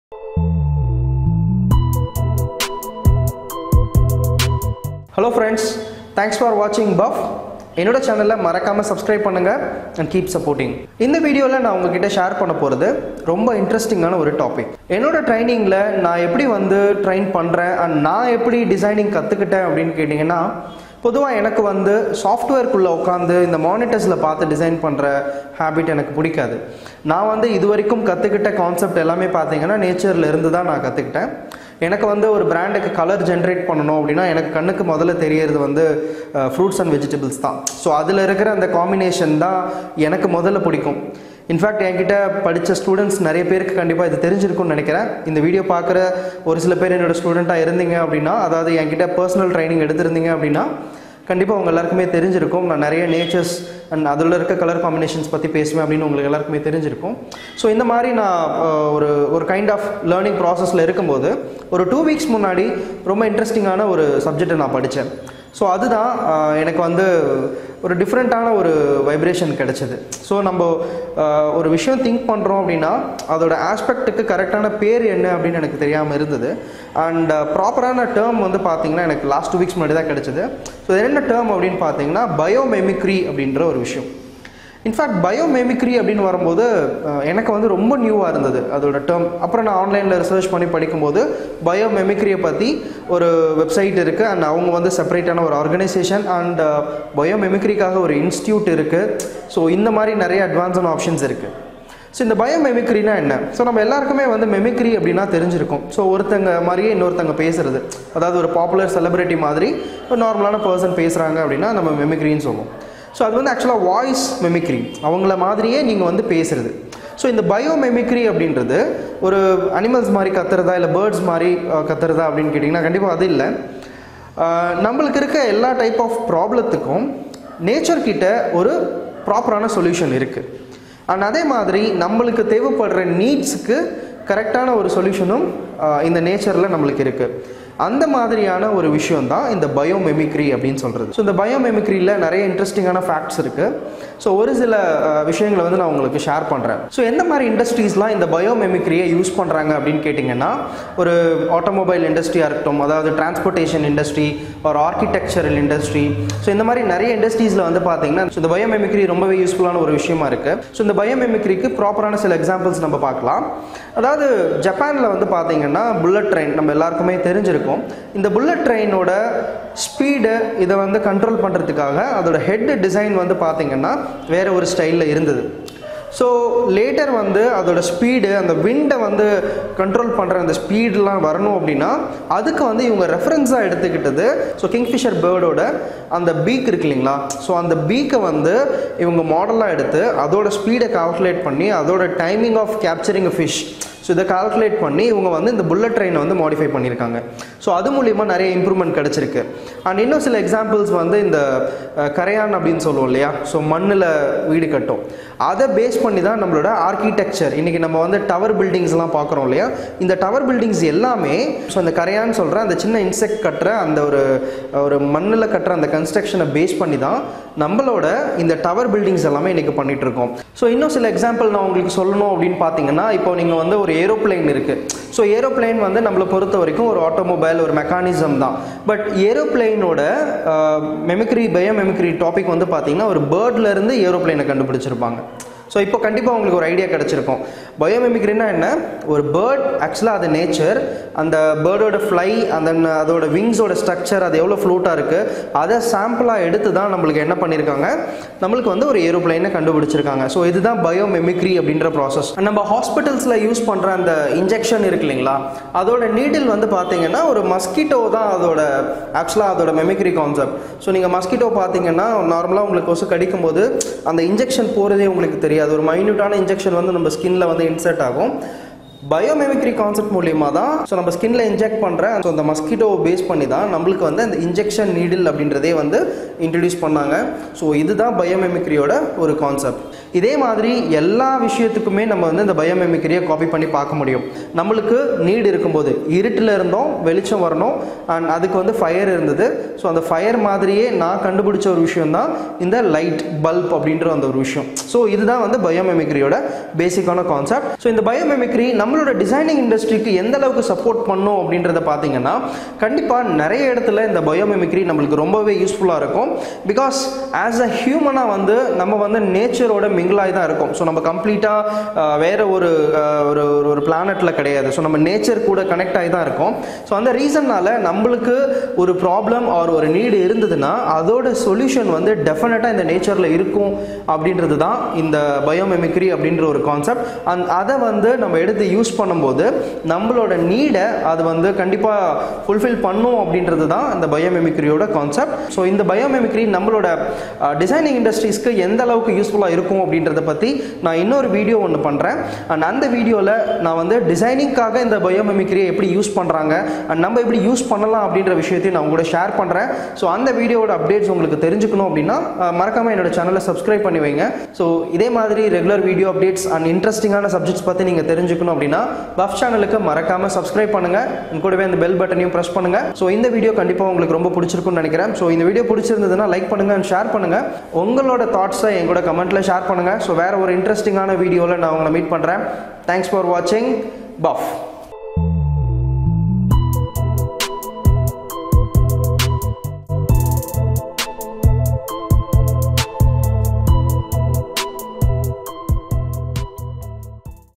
hello friends thanks for வாட்சிங் பஃப் என்னோட சேனலில் மறக்காமல் சப்ஸ்கிரைப் பண்ணுங்கள் அண்ட் கீப் சப்போர்ட்டிங் இந்த வீடியோவில் நான் உங்ககிட்ட ஷேர் பண்ண போகிறது ரொம்ப இன்ட்ரெஸ்டிங்கான ஒரு டாபிக் என்னோட ட்ரைனிங்கில் நான் எப்படி வந்து ட்ரெயின் பண்ணுறேன் அண்ட் நான் எப்படி டிசைனிங் கற்றுக்கிட்டேன் அப்படின்னு கேட்டிங்கன்னா பொதுவாக எனக்கு வந்து சாஃப்ட்வேர்க்குள்ளே உட்காந்து இந்த மானிட்டர்ஸில் பார்த்து டிசைன் பண்ணுற ஹேபிட் எனக்கு பிடிக்காது நான் வந்து இது வரைக்கும் கற்றுக்கிட்ட கான்செப்ட் எல்லாமே பார்த்தீங்கன்னா நேச்சரில் இருந்து தான் நான் கற்றுக்கிட்டேன் எனக்கு வந்து ஒரு பிராண்டுக்கு கலர் ஜென்ரேட் பண்ணணும் அப்படின்னா எனக்கு கண்ணுக்கு முதல்ல தெரியறது வந்து ஃப்ரூட்ஸ் அண்ட் வெஜிடபிள்ஸ் தான் ஸோ அதில் இருக்கிற அந்த காம்பினேஷன் தான் எனக்கு முதல்ல பிடிக்கும் இன்ஃபேக்ட் என்கிட்ட படித்த ஸ்டூடெண்ட்ஸ் நிறைய பேருக்கு கண்டிப்பாக இது தெரிஞ்சிருக்கும்னு நினைக்கிறேன் இந்த வீடியோ பார்க்குற ஒரு சில பேர் என்னோட ஸ்டூடெண்ட்டாக இருந்தீங்க அப்படின்னா அதாவது என்கிட்ட பர்சனல் ட்ரைனிங் எடுத்திருந்தீங்க அப்படின்னா கண்டிப்பாக உங்கள் எல்லாருக்குமே தெரிஞ்சிருக்கும் நான் நிறைய நேச்சர்ஸ் அண்ட் அதில் இருக்க கலர் காம்பினேஷன்ஸ் பற்றி பேசுவேன் அப்படின்னு உங்களுக்கு எல்லாருக்குமே தெரிஞ்சிருக்கும் ஸோ இந்த மாதிரி நான் அஹ், ஒரு ஒரு கைண்ட் ஆஃப் லேர்னிங் ப்ராசஸில் இருக்கும்போது ஒரு டூ வீக்ஸ் முன்னாடி ரொம்ப இன்ட்ரெஸ்டிங்கான ஒரு சப்ஜெக்டை நான் படித்தேன் ஸோ அதுதான் அஹ், எனக்கு வந்து ஒரு டிஃப்ரெண்ட்டான ஒரு வைப்ரேஷன் கிடைச்சது ஸோ நம்ம அஹ், ஒரு விஷயம் திங்க் பண்ணுறோம் அப்படின்னா அதோட ஆஸ்பெக்ட்டுக்கு கரெக்டான பேர் என்ன அப்படின்னு எனக்கு தெரியாமல் இருந்தது அண்ட் ப்ராப்பரான டேர்ம் வந்து பார்த்தீங்கன்னா எனக்கு லாஸ்ட் டூ வீக்ஸ் முன்னாடி தான் கிடைச்சது ஸோ என்ன டேர்ம் அப்படின்னு பார்த்தீங்கன்னா பயோமெமிக்ரி அப்படின்ற ஒரு விஷயம் இன்ஃபேக்ட் பயோமெமிக்ரி அப்படின்னு வரும்போது அஹ், எனக்கு வந்து ரொம்ப நியூவாக இருந்தது அதோட டேர்ம் அப்புறம் நான் ஆன்லைனில் ரிசர்ச் பண்ணி படிக்கும்போது பயோமெமிக்ரியை பற்றி ஒரு வெப்சைட் இருக்குது அண்ட் அவங்க வந்து செப்பரேட்டான ஒரு ஆர்கனைசேஷன் அண்ட் பயோமெமிக்ரிக்காக ஒரு இன்ஸ்டியூட் இருக்குது ஸோ இந்த மாதிரி நிறைய அட்வான்ஸான ஆப்ஷன்ஸ் இருக்குது ஸோ இந்த பயோமெமிக்ரினா என்ன ஸோ நம்ம எல்லாருக்குமே வந்து மெமிக்ரி அப்படின்னா தெரிஞ்சிருக்கும் ஸோ ஒருத்தங்க மாதிரியே இன்னொருத்தங்க பேசுறது அதாவது ஒரு பாப்புலர் செலிபிரிட்டி மாதிரி ஒரு நார்மலான பர்சன் பேசுகிறாங்க அப்படின்னா நம்ம மெமிக்ரின்னு சொல்லுவோம் ஸோ அது வந்து ஆக்சுவலாக வாய்ஸ் மெமிக்ரி அவங்கள மாதிரியே நீங்கள் வந்து பேசுறது ஸோ இந்த பயோமெமிக்ரி அப்படின்றது ஒரு அனிமல்ஸ் மாதிரி கத்துறதா இல்லை பேர்ட்ஸ் மாதிரி அஹ், கத்துறதா அப்படின்னு கேட்டிங்கன்னா கண்டிப்பாக அது இல்லை ஆஹ் நம்மளுக்கு இருக்க எல்லா டைப் ஆஃப் ப்ராப்ளத்துக்கும் நேச்சர் கிட்ட ஒரு ப்ராப்பரான சொல்யூஷன் இருக்குது அண்ட் அதே மாதிரி நம்மளுக்கு தேவைப்படுற நீட்ஸுக்கு கரெக்டான ஒரு சொல்யூஷனும் இந்த நேச்சரில் நம்மளுக்கு இருக்குது அந்த மாதிரியான ஒரு விஷயம் தான் இந்த பயோமெமிக்ரி அப்படின்னு சொல்கிறது ஸோ இந்த பயோமெமிக்ரியில் நிறைய இன்ட்ரெஸ்டிங்கான ஃபேக்ட்ஸ் இருக்குது ஸோ ஒரு சில அஹ், விஷயங்களை வந்து நான் உங்களுக்கு ஷேர் பண்ணுறேன் ஸோ எந்த மாதிரி இண்டஸ்ட்ரீஸ்லாம் இந்த பயோமெமிக்ரியை யூஸ் பண்ணுறாங்க அப்படின்னு கேட்டிங்கன்னா ஒரு ஆட்டோமொபைல் இண்டஸ்ட்ரியாக இருக்கட்டும் அதாவது டிரான்ஸ்போர்ட்டேஷன் இண்டஸ்ட்ரி ஒரு ஆர்கிடெக்சரல் இண்டஸ்ட்ரி ஸோ இந்த மாதிரி நிறைய இண்டஸ்ட்ரீஸில் வந்து பார்த்தீங்கன்னா so இந்த பயோமெமிக்ரி ரொம்பவே யூஸ்ஃபுல்லான ஒரு விஷயமா இருக்குது ஸோ இந்த பயோமெமிக்ரிக்கு ப்ராப்பரான சில எக்ஸாம்பிள்ஸ் நம்ம பார்க்கலாம் அதாவது ஜப்பானில் வந்து பார்த்தீங்கன்னா புல்லட் ட்ரெயின் நம்ம எல்லாருக்குமே தெரிஞ்சிருக்கும் இந்த புல்லட் ட்ரெயினோட ஸ்பீடு இதை வந்து கண்ட்ரோல் பண்ணுறதுக்காக அதோட ஹெட் டிசைன் வந்து பார்த்தீங்கன்னா வேற ஒரு ஸ்டைலில் இருந்தது ஸோ லேட்டர் வந்து அதோட ஸ்பீடு அந்த விண்டை வந்து கண்ட்ரோல் பண்ணுற அந்த ஸ்பீடெலாம் வரணும் அப்படின்னா அதுக்கு வந்து இவங்க ரெஃபரன்ஸாக எடுத்துக்கிட்டது ஸோ கிங்ஃபிஷர் பேர்டோட அந்த பீக் இருக்கு இல்லைங்களா ஸோ அந்த பீக்கை வந்து இவங்க மாடலாக எடுத்து அதோட ஸ்பீடை கால்குலேட் பண்ணி அதோட timing of capturing fish so இதை கால்குலேட் பண்ணி இவங்க வந்து இந்த புல்லட் ட்ரெயினை வந்து மாடிஃபை பண்ணியிருக்காங்க ஸோ அது மூலிமா நிறைய இம்ப்ரூவ்மெண்ட் கிடச்சிருக்கு அண்ட் இன்னும் சில எக்ஸாம்பிள்ஸ் வந்து இந்த அஹ், கரையான் அப்படின்னு சொல்லுவோம் இல்லையா ஸோ மண்ணில் வீடு கட்டும் அதை பேஸ் பண்ணி தான் நம்மளோட ஆர்கிடெக்சர் இன்றைக்கி நம்ம வந்து டவர் பில்டிங்ஸ்லாம் பார்க்குறோம் இல்லையா இந்த டவர் பில்டிங்ஸ் எல்லாமே ஸோ அந்த கரையான்னு சொல்கிற அந்த சின்ன இன்செக்ட் கட்டுற அந்த ஒரு ஒரு மண்ணில் கட்டுற அந்த கன்ஸ்ட்ரக்ஷனை பேஸ் பண்ணி தான் நம்மளோட இந்த டவர் பில்டிங்ஸ் எல்லாமே இன்றைக்கி பண்ணிட்டு இருக்கோம் ஸோ இன்னும் சில எக்ஸாம்பிள் நான் உங்களுக்கு சொல்லணும் அப்படின்னு பார்த்தீங்கன்னா இப்போ நீங்கள் வந்து ஒரு ஏரோப்ளேன் இருக்குது ஸோ ஏரோப்ளேன் வந்து நம்மளை பொறுத்த வரைக்கும் ஒரு ஆட்டோமொபைல் ஒரு மெக்கானிசம் தான் பட் ஏரோப்ளேனோட மெமிக்ரி பயோ மெமிக்ரி டாபிக் வந்து பார்த்தீங்கன்னா ஒரு பேர்ட்ல இருந்து ஏரோப்ளேனை கண்டுபிடிச்சிருப்பாங்க ஸோ இப்போ கண்டிப்பாக உங்களுக்கு ஒரு ஐடியா கிடச்சிருக்கும் பயோமெமிக்ரினா என்ன ஒரு பேர்ட் ஆக்சுவலாக அது நேச்சர் அந்த பேர்டோட ஃப்ளை அந்த அதோட விங்ஸோட ஸ்ட்ரக்சர் அது எவ்வளோ ஃப்ளூட்டாக இருக்குது அதை சாம்பிளாக எடுத்து தான் நம்மளுக்கு என்ன பண்ணியிருக்காங்க நம்மளுக்கு வந்து ஒரு ஏரோப்ளைனை கண்டுபிடிச்சிருக்காங்க ஸோ இதுதான் பயோமெமிக்ரி அப்படின்ற ப்ராசஸ் நம்ம ஹாஸ்பிட்டல்ஸில் யூஸ் பண்ணுற அந்த இன்ஜெக்ஷன் இருக்கு இல்லைங்களா அதோட நீடில் வந்து பார்த்தீங்கன்னா ஒரு மஸ்கிட்டோ தான் அதோட ஆக்சுவலாக அதோட மெமிக்ரி கான்செப்ட் ஸோ நீங்கள் மஸ்கிட்டோ பார்த்தீங்கன்னா நார்மலாக உங்களுக்கு கொசு கடிக்கும் போது அந்த இன்ஜெக்ஷன் போகிறதே உங்களுக்கு தெரியாது ஒரு மைன்யூட்டான இன்ஜெக்ஷன் வந்து நம்ம ஸ்கின்ல வந்து இன்சர்ட் ஆகும் பயோமெமிக்ரி கான்செப்ட் மூலியமா தான் ஸோ நம்ம ஸ்கின்ல இன்ஜெக்ட் பண்ணுற ஸோ அந்த மஸ்கிட்டோவை பேஸ் பண்ணி தான் நம்மளுக்கு வந்து அந்த இன்ஜெக்ஷன் நீடில் அப்படின்றதே வந்து இன்ட்ரடியூஸ் பண்ணாங்க ஸோ இதுதான் பயோமெமிக்ரியோட ஒரு கான்செப்ட் இதே மாதிரி எல்லா விஷயத்துக்குமே நம்ம வந்து இந்த பயோமெமிக்ரியை காப்பி பண்ணி பார்க்க முடியும் நம்மளுக்கு நீடு இருக்கும்போது இருட்டில் இருந்தோம் வெளிச்சம் வரணும் அண்ட் அதுக்கு வந்து ஃபயர் இருந்தது ஸோ அந்த ஃபயர் மாதிரியே நான் கண்டுபிடிச்ச ஒரு விஷயம் தான் இந்த லைட் பல்ப் அப்படின்ற அந்த ஒரு விஷயம் ஸோ இதுதான் வந்து பயோமெமிக்ரியோட பேசிக்கான கான்செப்ட் ஸோ இந்த பயோமெமிக்ரி நம்மளோட டிசைனிங் இண்டஸ்ட்ரிக்கு எந்த அளவுக்கு சப்போர்ட் பண்ணும் அப்படின்றத பார்த்தீங்கன்னா கண்டிப்பாக நிறைய இடத்துல இந்த பயோமெமிக்ரி நம்மளுக்கு ரொம்பவே யூஸ்ஃபுல்லாக இருக்கும் பிகாஸ் ஆஸ் அ ஹியூமனாக வந்து நம்ம வந்து நேச்சரோட மிங்கிளாகி தான் இருக்கும் ஸோ நம்ம கம்ப்ளீட்டாக வேற ஒரு அஹ், ஒரு ஒரு- ஒரு பிளானட்டில் கிடையாது ஸோ நம்ம நேச்சர் கூட கனெக்ட் ஆகி தான் இருக்கோம் ஸோ அந்த ரீசன்னால நம்மளுக்கு ஒரு ப்ராப்ளம் ஆர் ஒரு நீடு இருந்ததுன்னா அதோட சொல்யூஷன் வந்து டெஃபினட்டாக இந்த நேச்சரில் இருக்கும் அப்படின்றது தான் இந்த பயோமெமிக்ரி அப்படின்ற ஒரு கான்செப்ட் அண்ட் அதை வந்து நம்ம எடுத்து யூஸ் பண்ணும்போது நம்மளோட நீடை அது வந்து கண்டிப்பாக ஃபுல்ஃபில் பண்ணும் அப்படின்றது தான் இந்த பயோமெமிக்ரியோட கான்செப்ட் ஸோ இந்த பயோமெமிக்ரி நம்மளோட டிசைனிங் இண்டஸ்ட்ரீஸ்க்கு எந்த அளவுக்கு யூஸ்ஃபுல்லாக இருக்கும் அப்படின்றத பற்றி நான் இன்னொரு வீடியோ ஒன்று பண்ணுறேன் அண்ட் அந்த வீடியோவில் நான் வந்து டிசைனிங்காக இந்த பயோமெமிக்ரியை எப்படி யூஸ் பண்ணுறாங்க அண்ட் நம்ம எப்படி யூஸ் பண்ணலாம் அப்படின்ற விஷயத்தையும் நான் உங்களோட ஷேர் பண்ணுறேன் ஸோ அந்த வீடியோவோட அப்டேட்ஸ் உங்களுக்கு தெரிஞ்சுக்கணும் அப்படின்னா அஹ், மறக்காம என்னோட சேனலை சப்ஸ்கிரைப் பண்ணி வைங்க ஸோ இதே மாதிரி ரெகுலர் வீடியோ அப்டேட்ஸ் அண்ட் இன்ட்ரெஸ்டிங்கான சப்ஜெக்ட்ஸ் பற்றி நீங்கள் தெரிஞ்சுக்கணும் அப்படின்னா பஃப் சேனலுக்கு மறக்காம சப்ஸ்கிரைப் பண்ணுங்க உங்க கூடவே அந்த பெல் பட்டனையும் ப்ரெஸ் பண்ணுங்க ஸோ இந்த வீடியோ கண்டிப்பாக உங்களுக்கு ரொம்ப பிடிச்சிருக்கும்னு நினைக்கிறேன் ஸோ இந்த வீடியோ பிடிச்சிருந்ததுன்னா லைக் பண்ணுங்க அண்ட் ஷேர் பண்ணுங்க உங்களோட தாட்ஸை என் கூட கமெண்ட்ல ஷேர் பண்ணுங்க ஸோ வேற ஒரு இன்ட்ரெஸ்டிங்கான வீடியோவில் நான் உங்களை மீட் பண்ணுறேன் தேங்க்ஸ் ஃபார் வாட்சிங் பஃப்